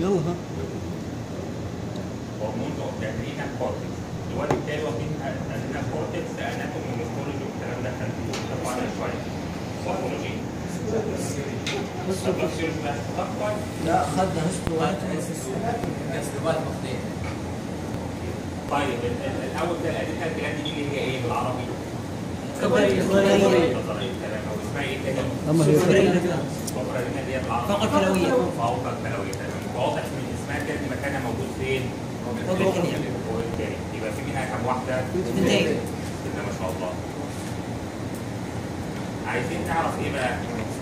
يلا ها هرمونز اوف ذا ادرينال كورتكس الواد التاني واخدين ادرينال كورتكس اناتومي وهيستولوجي والكلام ده كان بيتكلموا عنها شويه باثولوجي الباثولوجي بس اكتر لا خدنا هيستو استوات مخطئ طيب ال- ال- الاول ده الادرينال جلاند دي اللي هي ايه بالعربي؟ كبرية. نظرية تمام او اسمها ايه تاني؟ لما هي الفقرة هنا دي بالعربي فقرة فلوية. فوق الفلوية تمام واضح من اسمها كده ان مكانها موجود فين؟ فوق الكلية. فوق الكلية يبقى في منها كام واحدة؟ اثنتين. كده ما شاء الله عايزين نعرف ايه بقى؟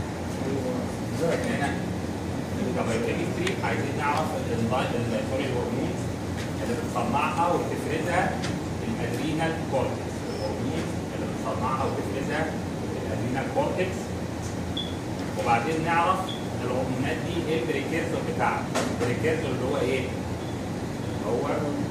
هنا كبايوكيمستري عايزين نعرف الانزيم سوري الهرمونز اللي بتصنعها وبتفرزها الادرينال كورتكس الهرمونز اللي بتصنعها وبتفرزها الادرينال كورتكس وبعدين نعرف الهرمونات دي ايه البريكيرسور بتاعها البريكيرسور اللي هو ايه؟ هو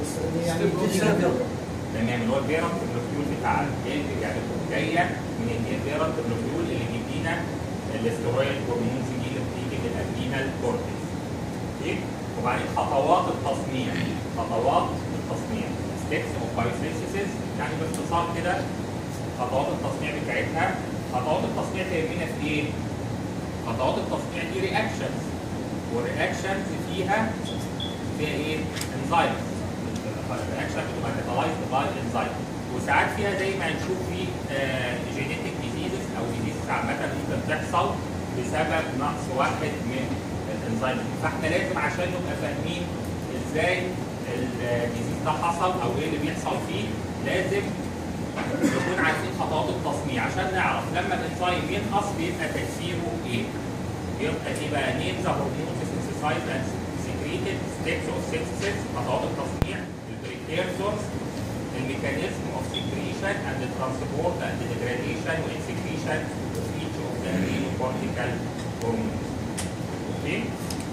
تمام اللي هو البيرنت بلوكيول بتاع الجلد يعني جايه من الايه البيرنت بلوكيول اللي بيدينا الاسترويد هرمونز دي اللي بتيجي من الادرينال كورتكس اوكي وبعدين خطوات التصنيع خطوات التصنيع ستيبس اوف بايوسينثيسيس يعني باختصار كده خطوات التصنيع بتاعتها خطوات التصنيع تهمنا في ايه؟ خطوات التصنيع دي رياكشنز والرياكشنز فيها فيها ايه؟ انزايمز الرياكشن بتبقى كاتالايزد باي انزايم وساعات فيها زي ما هنشوف في جينيتك ديزيزز او ديزيزز عامه ممكن تحصل بسبب نقص واحد من الانزيم فاحنا لازم عشان نبقى فاهمين ازاي الديزيز ده حصل او ايه اللي بيحصل فيه لازم نكون عارفين خطوات التصنيع عشان نعرف لما الانزيم ينقص بيبقى تاثيره ايه يبقى ايه بقى نيم ذا هرمون سينثيسايز اند سكريتد ستيبس اوف سينثيسيس خطوات التصنيع البريكيرسورز الميكانيزم اوف سكريشن اند ترانسبورت اند ديجراديشن واكسكريشن اوف each of the cortical hormones اوكي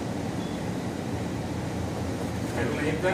خلونا نبدا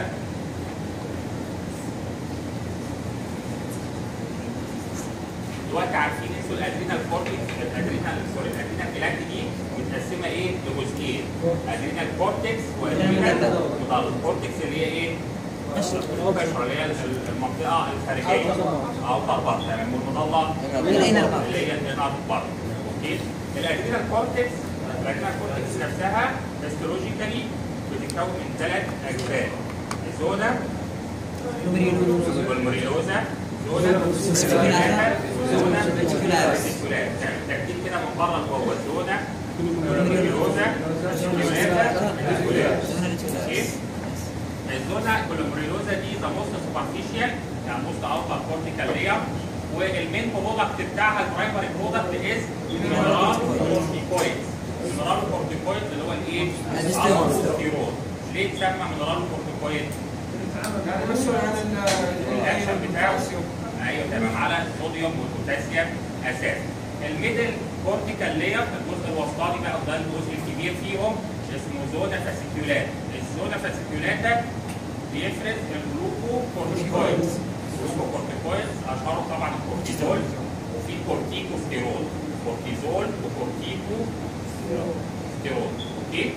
دلوقتي عارفين انتوا الادرينال كورتكس الادرينال سوري الادرينال جلاند دي متقسمه ايه لجزئين ادرينال كورتكس وادرينال مضل الكورتكس اللي هي ايه؟ القشره اللي هي المنطقه الخارجيه او طربات تمام والمضله الانر بارت. اللي هي الانر بارت اوكي الادرينال كورتكس الادرينال كورتكس نفسها هيستولوجيكالي بتتكون من ثلاث اجزاء الزونا والمريلوزا زونا سيكولاتا. زونا سيكولاتا. سيكولاتا ترتيب كده من بره لجوه الزونا والمريلوزا سيكولاتا سيكولاتا اوكي الزونا كولومريلوزا دي ذا موست سوبرفيشال يعني موست اوتر كورتيكال لير والمين برودكت بتاعها البرايمري برودكت از مينرال كورتيكويدز مينرال كورتيكويدز اللي هو الايه؟ الستيرون. الستيرون ليه اتسمى مينرال كورتيكويد؟ يعني مسؤول عن الاكشن بتاعه ايوه تمام على الصوديوم والبوتاسيوم اساسا الميدل كورتيكال لير الجزء الوسطاني بقى وده الجزء الكبير فيهم اسمه زونا فاسيكيولاتا الزونا فاسيكيولاتا بيفرز الجلوكو كورتيكويدز الجلوكو كورتيكويدز اشهرهم طبعا الكورتيزول وفي كورتيكوستيرول كورتيزول وكورتيكو ستيرول اوكي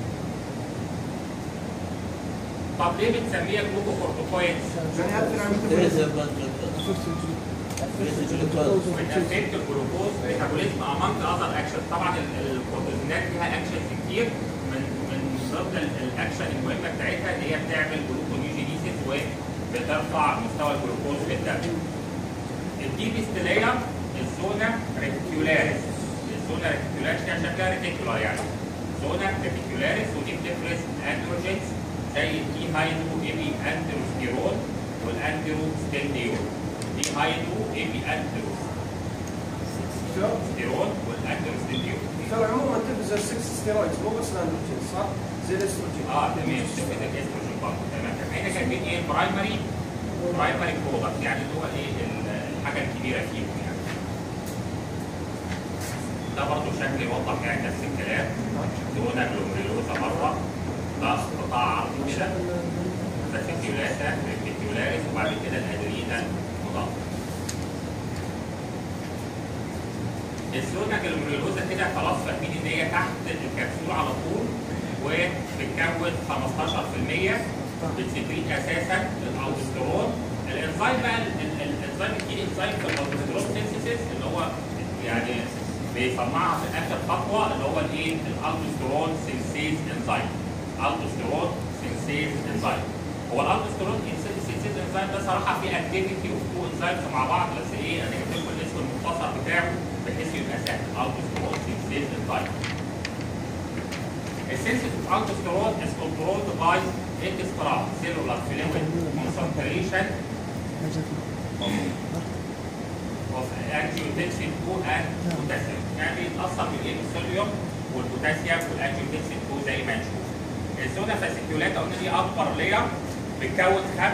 طب ليه بتسميها جلوكو كورتيكويدز؟ يعني ياثر على الميتابوليزم بتأفكت الجلوكوز ميتابوليزم امونج اذر اكشن طبعا ال- الكورتيزونات ليها اكشنز كتير من من ضمن ال- الاكشن المهمه بتاعتها ان هي بتعمل جلوكونيوجينيسيس وبترفع مستوى الجلوكوز في الدم. الديبست لاير الزونا ريتيكولاريس الزونا ريتيكولاريس دي شكلها ريتيكولار يعني زونا ريتيكولاريس ودي بتفرز اندروجينز زي الدي هايدرو ايبي اندروستيرون والاندروستينديون دي هايدرو ايبي اندروستيرون والاندروستينديون ترى عموما تلبس السكس ستيرويدز مو بس الاندروجين صح؟ زي الاستروجين اه تمام شفت الاستروجين برضه تمام تمام احنا كاتبين ايه البرايمري برايمري برودكت يعني اللي هو ايه ال- الحاجه الكبيره فيهم يعني ده برضه شكل يوضح يعني نفس الكلام دون جلوميرولوزا مره ده قطاع عرضي كده فاسيكيولاتا ريتيكولاريس وبعد كده الادرينال مضاد الزونا جلوميرولوزا كده خلاص فاهمين ان هي تحت الكبسول على طول وبتكون بتكون 15% بتسكريت اساسا الالدوستيرون الانزيم بقى ال- ال- الانزيم الكي انزيم في الالدوستيرون سينثيسيس اللي هو يعني بيصنعها في اخر خطوه اللي هو الايه الالدوستيرون سينسيز انزيم الالدوستيرون سينسيز انزيم هو الالدوستيرون سينسيز انزيم ده صراحه في اكتيفيتي اوف تو انزيمز مع بعض بس ايه انا جبت لكم الاسم المختصر بتاعه بحيث يبقى سهل الالدوستيرون سينسيز انزيم السنسيتيف aldosterone is controlled by extra cellular fluid concentration of angiotensin 2 and potassium يعني بيتأثر بالايه بالصوديوم والبوتاسيوم والانجيوتنسين 2 زي ما نشوف الزونا فاسيكيولات قلنا دي اكبر لير بتكون 75%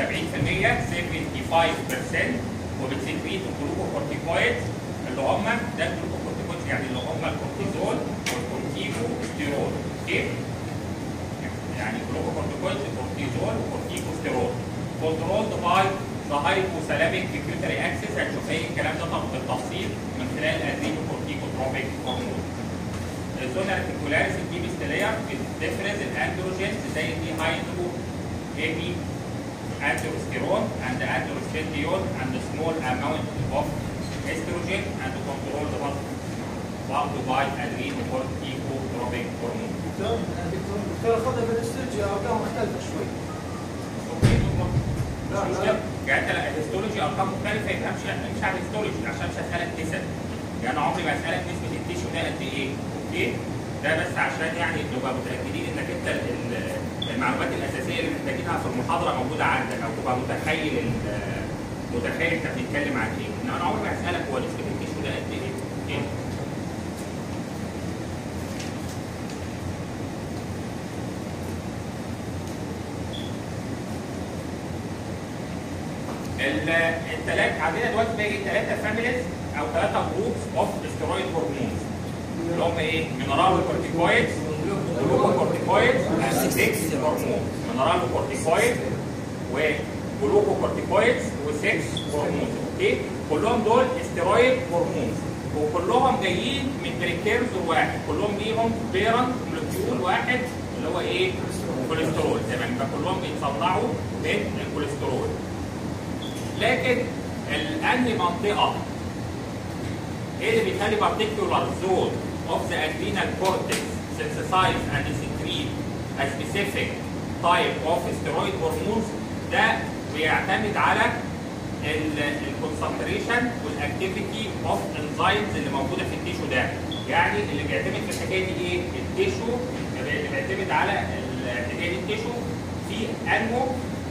75% وبتسكريت الجلوكوكورتيكويد اللي هم ده الجلوكوكورتيكويد يعني اللي هم الكورتيزول والكورتيكوستيرول اوكي يعني جلوكوكورتيكويد كورتيزول وكورتيكوستيرول كنترولد باي ذا هايبوثالاميك بيكيوتري اكسس هنشوف ايه الكلام ده طبعا بالتفصيل من خلال الادرينوكورتيكوتروبيك هرمون الزونا ريتيكولاريس دي بيستلير بتفرز الاندروجينز زي الدي هيدرو اي بي androsterone and androstenedione and small amount of estrogen and controlled برضه by adrenocorticotropic hormone. دكتور دكتور اخذها بالاسترجي ارقام مختلفه شوي اوكي لا مش لا مشكلة. يعني انت لا الهيستولوجي ارقام مختلفه يبقى مش مش على الهيستولوجي عشان مش هسالك نسب يعني عمري ما اسالك نسبه التيشو ده قد ايه اوكي ده بس عشان يعني نبقى متاكدين انك انت ال- المعلومات الاساسيه اللي محتاجينها في المحاضره موجوده عندك او تبقى متخيل ال- متخيل انت بتتكلم عن ايه انما انا عمري ما اسالك هو نسبه التيشو ده قد ايه اوكي الثلاث عندنا دلوقتي باقي ثلاثه فاميليز او ثلاثه جروبس اوف ستيرويد هرمونز اللي هم ايه؟ مينرال كورتيكويد جلوكوكورتيكويد و6 هرمون مينرال كورتيكويد وجلوكوكورتيكويد و6 هرمون اوكي؟ كلهم دول ستيرويد هرمونز وكلهم جايين من بريكيرزور واحد كلهم ليهم بيرنت مولكيول واحد اللي هو ايه؟ كوليسترول تمام يبقى كلهم بيتصنعوا من الكوليسترول لكن الانهي منطقه ايه اللي بيخلي particular zone of the adrenal cortex synthesize and secrete a specific type of steroid hormones ده بيعتمد على الكونسنتريشن والاكتيفيتي اوف انزيمز اللي موجوده في التيشو ده يعني اللي بيعتمد في الحكايه دي ايه؟ التيشو اللي بيعتمد على الحكايه دي التيشو في انمو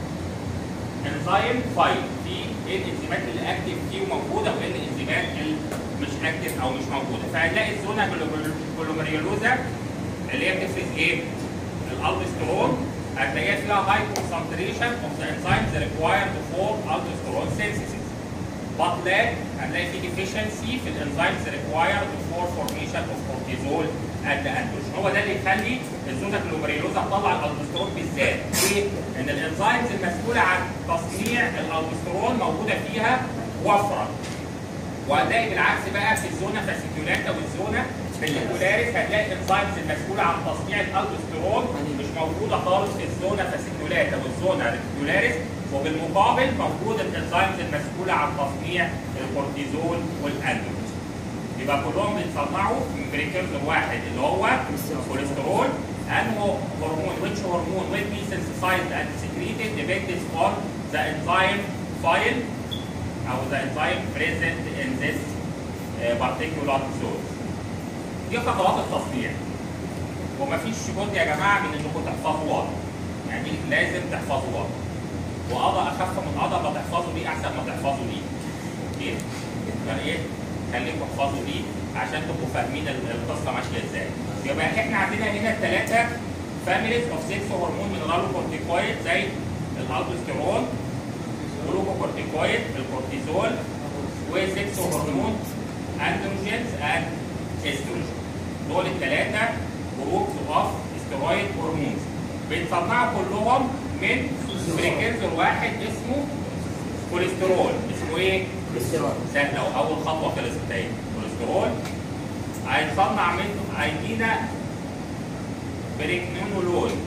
انزيم فايل في ايه الانزيمات اللي اكتف فيه وموجوده وايه الانزيمات اللي مش اكتف او مش موجوده فهنلاقي الزونا جلوميريولوزا اللي هي بتفرز ايه؟ الالدوستيرون هتلاقيها فيها هاي concentration of the enzymes required for aldosterone synthesis but lack هنلاقي في deficiency في الانزيمز required for formation of cortisol and androgen هو ده اللي يخلي الزونا جلوميريولوزا تطلع الالدوستيرون بالذات ليه؟ ان الانزيمز المسؤوله عن تصنيع الالدوستيرون موجوده فيها وفره وهتلاقي بالعكس بقى في الزونا فاسيكيولاتا والزونا فاسيكولاريس هتلاقي الانزيمز المسؤوله عن تصنيع الالدوستيرون مش موجوده خالص في الزونا فاسيكيولاتا والزونا ريكيولاريس وبالمقابل موجوده الانزيمز المسؤوله عن تصنيع الكورتيزول والاندروجين يبقى كلهم بيتصنعوا من بريكيرزر واحد اللي هو كوليسترول انه هرمون which hormone will be synthesized and secreted depends on the enzyme file او the enzyme present in this uh, particular zone. دي خطوات التصنيع. ومفيش بد يا جماعه من انكم تحفظوا وضع. يعني لازم تحفظوا وضع. وقضى اخف من قضى ما تحفظوا دي احسن ما تحفظوا دي. اوكي؟ يبقى ايه؟ خليكم احفظوا دي عشان تبقوا فاهمين ال- القصه ماشيه ازاي. يبقى احنا عندنا هنا ثلاثه فاميليز اوف 6 هرمون من كورتيكويد زي الالدوستيرون جلوكوكورتيكويد الكورتيزول و6 هرمون اندروجينز اند استروجين دول الثلاثه جروبس اوف ستيرويد هرمونز بيتصنعوا كلهم من بريكيرزور واحد اسمه كوليسترول اسمه ايه؟ كوليسترول سهله اول خطوه خلصت اهي كوليسترول هيتصنع منه هيدينا بريكنونولول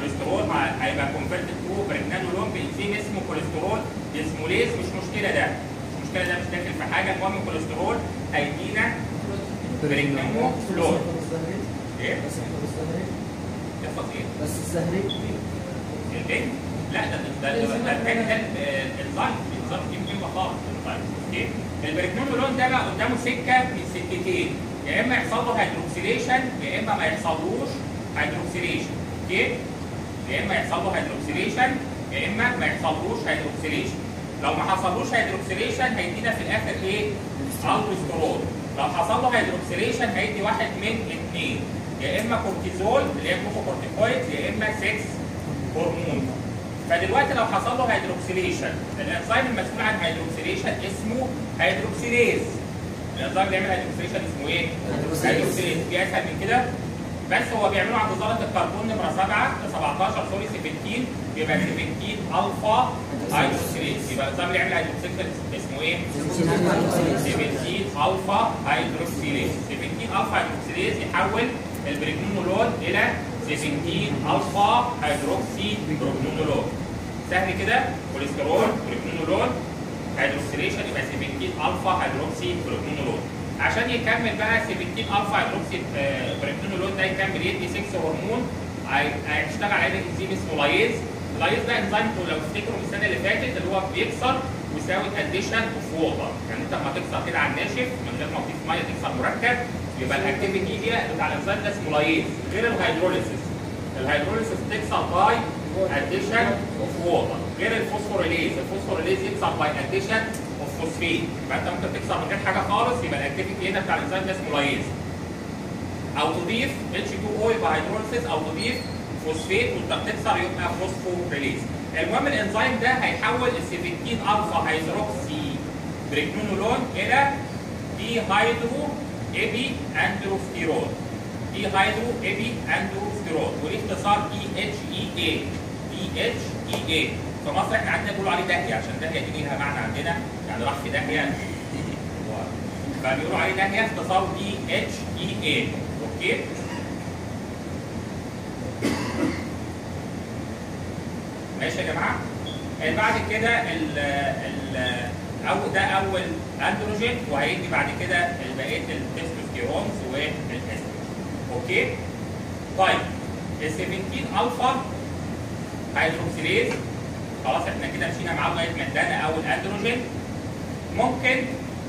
كوليسترول مع هيبقى كونفرتد تو بريجنانولون بانزيم اسمه كوليسترول ديسموليز مش مشكله ده مش مشكله ده مش داخل في حاجه المهم الكوليسترول هيدينا بريجنانولون ايه؟ يحصل ايه؟ بس الزهري البين لا ده ده ده ده البين ده الانزيم الانزيم دي مهمه خالص الانزيم اوكي البريجنانولون ده بقى قدامه سكه من سكتين يا اما يحصل له هيدروكسيليشن يا اما ما يحصلوش هيدروكسيليشن اوكي يا اما يحصل له هيدروكسيليشن يا اما ما يحصلوش هيدروكسيليشن لو ما حصلوش هيدروكسيليشن هيدينا في الاخر ايه؟ الدوستيرون لو حصل له هيدروكسيليشن هيدي واحد من اثنين يا اما كورتيزول اللي هي جلوكوكورتيكويد يا اما 6 هرمون فدلوقتي لو حصل له هيدروكسيليشن الانزيم المسؤول عن هيدروكسيليشن اسمه هيدروكسيليز الانزيم اللي بيعمل هيدروكسيليشن اسمه ايه؟ هيدروكسيليز. هيدروكسيليز في اسهل من كده بس هو بيعمله عند ذره الكربون نمره 7 17 سوري 17 يبقى 17 الفا هيدروكسيليز يبقى الانزيم اللي يعمل هيدروكسيليز اسمه ايه؟ 17 الفا هيدروكسيليز 17 الفا هيدروكسيليز يحول البريجنونولون الى 17 الفا هيدروكسي بريجنونولون سهل كده كوليسترول بريجنونولون هيدروكسيليشن يبقى 17 الفا هيدروكسي بريجنونولون عشان يكمل بقى 17 الفا هيدروكسي آه، بريجنونولون ده يكمل يدي 6 هرمون هي- هيشتغل عليه انزيم اسمه لايز اللايز ده انزيم لو تفتكروا من السنه اللي فاتت اللي هو بيكسر ويساوي اديشن اوف ووتر يعني انت لما تكسر كده على الناشف من غير ما تضيف ميه تكسر مركب يبقى الاكتيفيتي دي بتاع الانزيم ده اسمه لايز غير الهيدروليسيس الهيدروليسيس تكسر باي اديشن اوف ووتر غير الفوسفوريليز الفوسفوريليز يكسر باي اديشن اوف فوسفيت يبقى انت ممكن تكسر من غير حاجه خالص يبقى الاكتيفيتي هنا بتاع الانزيم ده اسمه لايز او تضيف H2O يبقى هيدروليسيس او تضيف فوسفيت وانت بتكسر يبقى فوسفوريليز المهم الانزيم ده هيحول ال 17 الفا هيدروكسي بريجنونولون الى دي هيدرو ايبي اندروستيرون دي هيدرو ايبي اندروستيرون وليه اختصار اي اتش اي اي اي اتش اي اي في مصر احنا عندنا بيقولوا عليه داهيه عشان داهيه دي ليها معنى عندنا يعني راح في داهيه فبيقولوا عليه داهيه اختصار دي اتش اي اي اوكي ماشي يا جماعه آه، بعد كده ال ال أو ده اول اندروجين وهيجي بعد كده بقيه التستوستيرونز والاستروجين اوكي طيب ال 17 الفا هيدروكسيليز خلاص احنا كده مشينا معاه لغايه ما ادانا اول اندروجين ممكن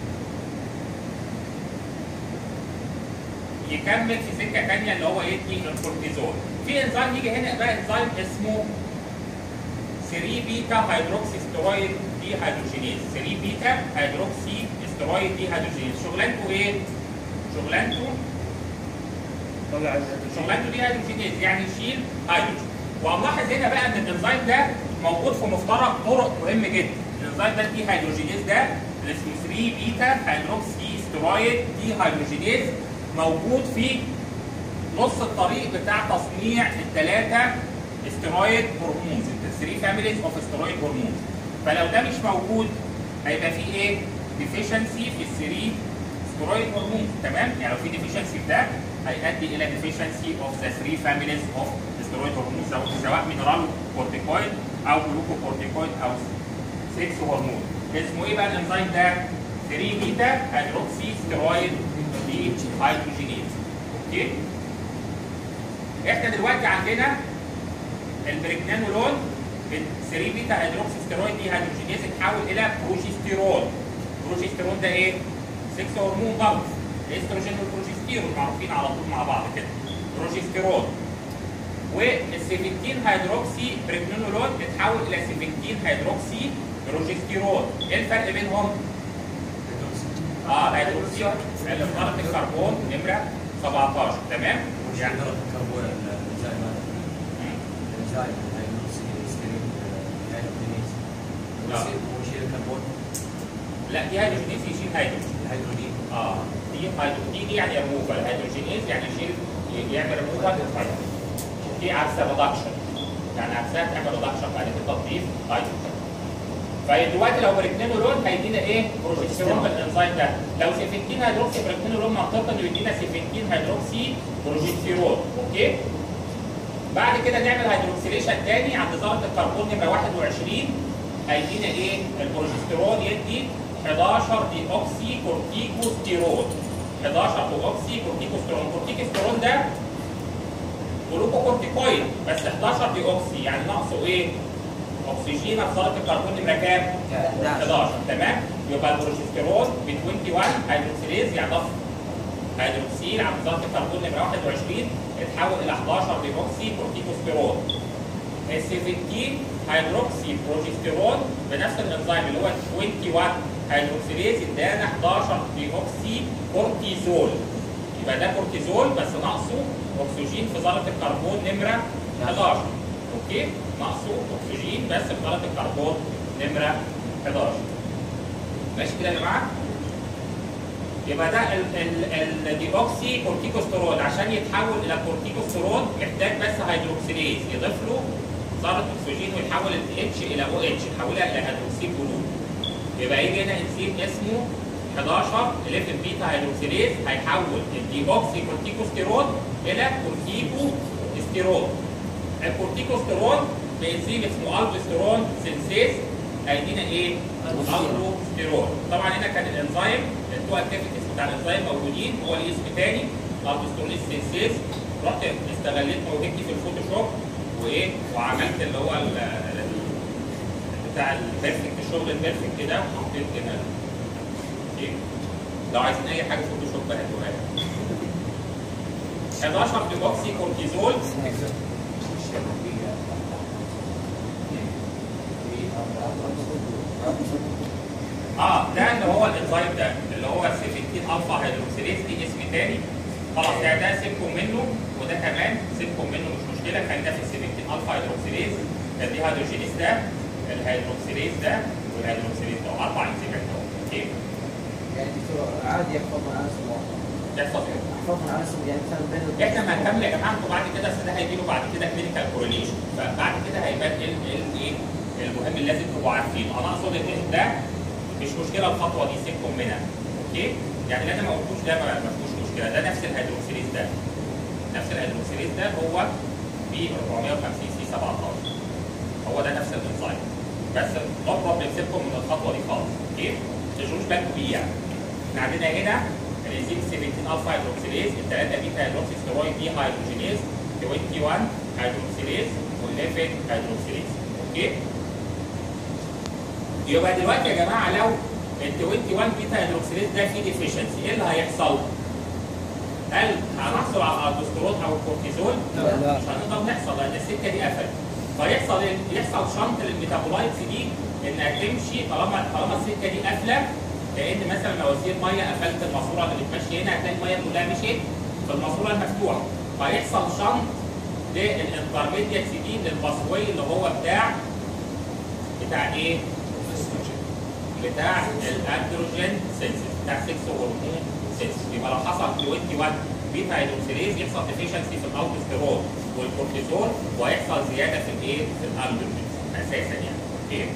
يكمل في سكه ثانيه اللي هو يدي الكورتيزول في انزيم يجي هنا بقى انزيم اسمه 3 بيتا هيدروكسي ستيرويد دي هيدروجينيز 3 بيتا هيدروكسي ستيرويد دي هيدروجينيز شغلانته ايه؟ شغلانته طلع شغلانته دي هيدروجينيز يعني يشيل هيدروجين وهنلاحظ هنا بقى ان الانزيم ده موجود في مفترق طرق مهم جدا الانزيم ده دي هيدروجينيز ده اللي اسمه 3 بيتا هيدروكسي ستيرويد دي هيدروجينيز موجود في نص الطريق بتاع تصنيع الثلاثه استرويد هرمونز الثري فاميليز اوف استرويد هرمونز فلو ده مش موجود هيبقى في ايه؟ ديفيشنسي في الثري سترويد هرمونز تمام؟ يعني لو في ديفيشنسي في ده هيؤدي الى ديفيشنسي اوف ذا ثري فاميليز اوف سترويد هرمونز سواء مينرال كورتيكويد او جلوكو كورتيكويد او 6 هرمون اسمه ايه بقى الانزيم ده؟ 3 بيتا هيدروكسي ستيرويد دي هيدروجينيز اوكي؟ احنا دلوقتي عندنا البريجنانولون 3 بيتا هيدروكسي ستيرويد دي هيدروجينيز اتحول الى بروجستيرون بروجستيرون ده ايه؟ 6 هرمون برضه الاستروجين والبروجستيرون معروفين على طول مع بعض كده بروجستيرون وال 17 هيدروكسي بريجنانولون اتحول الى 17 هيدروكسي بروجستيرون ايه الفرق بينهم؟ اه الهيدروكسي اللي في درجه الكربون نمره 17 تمام؟ يعني درجة الكربون الانزيم هذا مم. الانزيم الهيدروكسي ستيرين الهيدروجينيز آه. ويشيل الكربون لا دي هيدروجينيز يشيل هيدروجين الهيدروجين اه دي هيدرو- دي دي يعني ريموفال الهيدروجينيز يعني يشيل يعمل ريموفال للهيدروجين دي عكس الريدكشن يعني عكسها تعمل ريدكشن بعد كده تضيف هيدروجين فدلوقتي لو بريكنينولون هيدينا ايه؟ بروجستيرون بالانزيم ده لو 17 هيدروكسي بريكنينولون منطقي انه يدينا 17 هيدروكسي بروجستيرون اوكي؟ بعد كده نعمل هيدروكسيليشن تاني عند ذره الكربون نمره 21 هيدينا ايه؟ البروجسترون يدي 11 دي اوكسي كورتيكوستيرون 11 دي اوكسي كورتيكوستيرون الكورتيكوستيرون ده جلوكوكورتيكويد بس 11 دي اوكسي يعني ناقصه ايه؟ اكسجين في ذره الكربون نمره كام؟ 11 تمام؟ يبقى البروجسترون ب 21 هيدروكسيليز يعني ضغط هيدروكسيل عند ذره الكربون نمره 21 اتحول الى 11 دي اوكسي كورتيكوستيرون ال 17 هيدروكسي بروجستيرون بنفس الانزيم اللي هو 21 هيدروكسيليز ادانا 11 دي اوكسي كورتيزول يبقى ده كورتيزول بس ناقصه اكسجين في ذره الكربون نمره 11 اوكي ناقصه اكسجين بس في ذره الكربون نمره 11 ماشي كده يا جماعه يبقى ده الديوكسي كورتيكوستيرون عشان يتحول الى كورتيكوستيرون محتاج بس هيدروكسيليز يضيف له ذره اكسجين ويحول ال اتش الى او اتش يحولها الى هيدروكسيد جلوكوز يبقى يجي هنا انزيم اسمه 11 11 بيتا هيدروكسيليز هيحول الديوكسي كورتيكوستيرون الى كورتيكوستيرون الكورتيكوستيرون بانزيم اسمه الدوستيرون سينسيز هيدينا ايه؟ الدوستيرون طبعا هنا كان الانزيم التو اكتيفيتيز بتاع الانزيم موجودين هو ليه اسم تاني الدوستيرون سينسيز رحت استغليت موهبتي في الفوتوشوب وايه وعملت اللي هو ال- ال- بتاع البيرفكت الشغل البيرفكت ده وحطيت هنا اوكي لو عايزين اي حاجه فوتوشوب بقى هاتوها لي. 11 ديوكسي كورتيزول اه ده اللي هو الانزيم ده اللي هو 17 الفا هيدروكسيليز دي اسم تاني خلاص ده ده سيبكم منه وده كمان سيبكم منه مش مشكله كان ده في 17 الفا هيدروكسيليز كان دي هيدروجينيز ده الهيدروكسيليز ده والهيدروكسيليز ده اربع انزيمات اهو اوكي يعني دكتور عادي يحفظنا عناصر واحدة. يحفظ ايه؟ يحفظنا عناصر يعني مثلا بين احنا ما هنكمل يا جماعه انتوا بعد كده أصل ده هيجي له بعد كده كلينيكال كورليشن فبعد كده هيبان ايه ال- ايه المهم اللي لازم تبقوا عارفينه انا اقصد ان ده مش مشكله الخطوه دي سيبكم منها اوكي يعني اللي انا ما قلتوش ده ما ما فيهوش مشكله ده نفس الهيدروكسيليز ده نفس الهيدروكسيليز ده هو ب 450 سي 17 هو ده نفس الانزيم بس نو بروبلم سيبكم من الخطوه دي خالص اوكي ما تشغلوش بالكم بيه يعني احنا عندنا هنا الانزيم 17 الفا هيدروكسيليز الثلاثه بيتا هيدروكسي ستيرويد دي هيدروجينيز 21 هيدروكسيليز و11 هيدروكسيليز اوكي يبقى دلوقتي يا جماعه لو ال 21 بيتا هيدروكسيليز ده فيه ديفيشنسي ايه اللي هيحصل؟ هل هنحصل على الالدوستيرون او الكورتيزول؟ لا. مش هنقدر نحصل لان السكه دي قفلت فيحصل يحصل شنط للميتابولايتس دي انها تمشي طالما طالما السكه دي قافله كان مثلا مواسير ميه قفلت الماسوره اللي بتمشي هنا هتلاقي الميه كلها مشيت في الماسوره المفتوحه فيحصل شنط للانترميديت دي للباسوي اللي هو بتاع بتاع ايه؟ بتاع الاندروجين سينسز بتاع 6 هرمون سينسز يبقى لو حصل 21 بيتا هيدروكسيليز يحصل ديفيشنسي في الالدوستيرون والكورتيزول ويحصل زياده في الايه؟ في الاندروجين اساسا يعني اوكي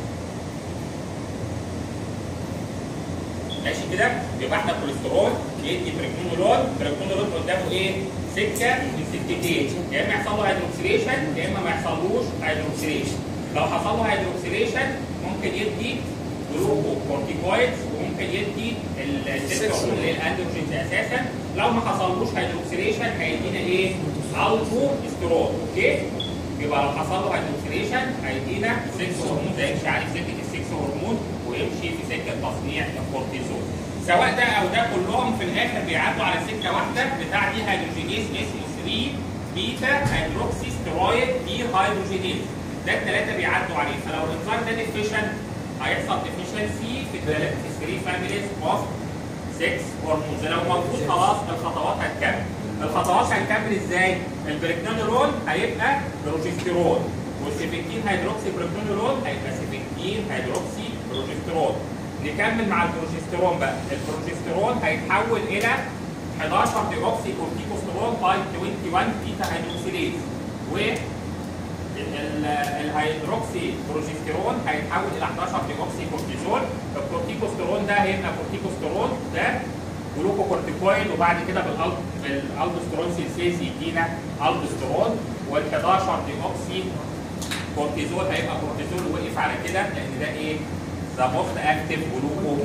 ماشي كده يبقى احنا كوليسترول يدي بريكنولول بريكنولول قدامه ايه؟ سكه من سكتين يا اما يحصل له هيدروكسيليشن يا اما ما يحصلوش هيدروكسيليشن لو حصل له هيدروكسيليشن ممكن يدي جلوكو كورتيكويدز وممكن يدي الست هرمون اللي هي الاندروجينز اساسا لو ما حصلوش هيدروكسيليشن هيدينا ايه؟ الفو استرول اوكي؟ يبقى لو حصل له هيدروكسيليشن هيدينا 6 هرمون زي يمشي عليه سكه السكس هرمون ويمشي في سكه تصنيع الكورتيزول سواء ده او ده كلهم في الاخر بيعدوا على سكه واحده بتاع دي هيدروجينيز اسمه 3 بيتا هيدروكسي ستيرويد دي هيدروجينيز ده الثلاثه بيعدوا عليه فلو الانزيم ده ديفيشن هيحصل ديفيشنسي في الثلاث في 3 فاميليز اوف 6 هرمونز لو موجود خلاص الخطوات هتكمل الخطوات هنكمل ازاي؟ البريكنولول هيبقى بروجستيرون وال17 هيدروكسي بريكنولول هيبقى 17 هيدروكسي بروجستيرون نكمل مع البروجستيرون بقى البروجستيرون هيتحول الى 11 ديوكسي كورتيكوستيرون باي 21 بيتا هيدروكسيليز و ال- ال- الهيدروكسي بروجستيرون هيتحول الى 11 ديوكسي كورتيزول الكورتيكوستيرون ده هيبقى كورتيكوستيرون ده جلوكوكورتيكويد وبعد كده بالأل- بالالدوسترون سينسيز يدينا الدوسترون وال11 دي اوكسي كورتيزول هيبقى كورتيزول وقف على كده لان ده ايه؟ ذا موست اكتيف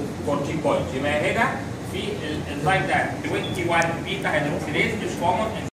جلوكوكورتيكويد يبقى هنا في الانزيم ده 21 بيتا هيدروكسيليز مش كومن